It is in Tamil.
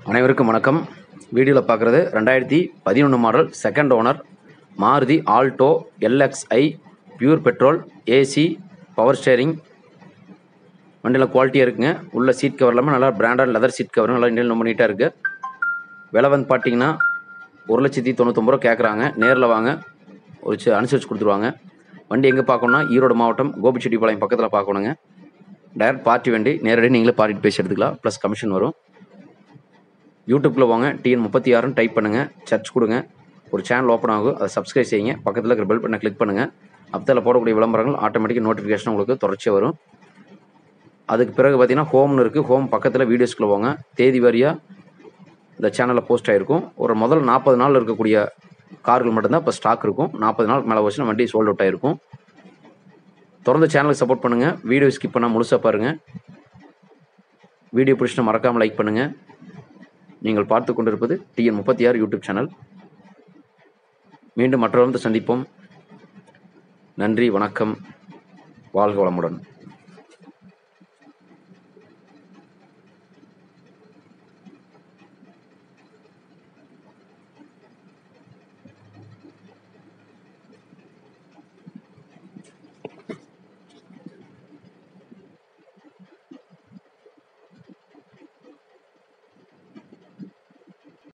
அனைவருக்கும் வணக்கம் வீடியோவில் பார்க்குறது ரெண்டாயிரத்தி பதினொன்று model second owner Maruti Alto LXi pure petrol AC power steering வண்டியில் குவாலிட்டியாக இருக்குங்க உள்ள சீட் கவர் இல்லாமல் நல்லா பிராண்டட் லெதர் சீட் கவர் நல்லா இண்டியல் ரொம்ப நீட்டாக இருக்குது விலை வந்து பார்த்தீங்கன்னா ஒரு லட்சத்தி தொண்ணூத்தொம்பது ரூபா கேட்குறாங்க நேரில் வாங்க ஒரு சி- அனுசரித்து கொடுத்துருவாங்க வண்டி எங்கே பார்க்கணும்னா ஈரோடு மாவட்டம் கோபிச்செட்டிப்பாளையம் பக்கத்தில் பார்க்கணுங்க டைரக்ட் பார்ட்டி வண்டி நேரடியாக நீங்களே பார்ட்டிட்டு பேசி எடுத்துக்கலாம் ப்ளஸ் கமிஷன் வரும் யூடியூப்பில் வாங்க டிஎன் முப்பத்தி ஆறுன்னு டைப் பண்ணுங்கள் சர்ச் கொடுங்க ஒரு சேனல் ஓப்பன் ஆகும் அதை சப்ஸ்கிரைப் செய்யுங்க பக்கத்தில் இருக்கிற பெல் பட்டனை கிளிக் பண்ணுங்கள் அப்பத்தில் போடக்கூடிய விளம்பரங்கள் ஆட்டோமேட்டிக் நோட்டிஃபிகேஷன் உங்களுக்கு தொடர்ச்சியாக வரும் அதுக்கு பிறகு பார்த்தீங்கன்னா ஹோம்னு இருக்குது ஹோம் பக்கத்தில் வீடியோஸ்குள்ளே போங்க தேதி வாரியாக இந்த சேனலில் போஸ்ட் ஆகிருக்கும் ஒரு முதல் நாற்பது நாள் இருக்கக்கூடிய கார்கள் மட்டும்தான் இப்போ ஸ்டாக் இருக்கும் நாற்பது நாளுக்கு மேலே வச்சுன்னா வண்டி சோல்ட் அவுட் ஆகிருக்கும் தொடர்ந்து சேனலுக்கு சப்போர்ட் பண்ணுங்கள் வீடியோ ஸ்கிப் பண்ணால் முழுசாக பாருங்கள் வீடியோ பிடிச்சிட்டு மறக்காமல் லைக் பண்ணுங்கள் நீங்கள் பார்த்து கொண்டிருப்பது டிஎன் முப்பத்தி ஆறு யூடியூப் சேனல் மீண்டும் மற்றொரு சந்திப்போம் நன்றி வணக்கம் வாழ்க வளமுடன்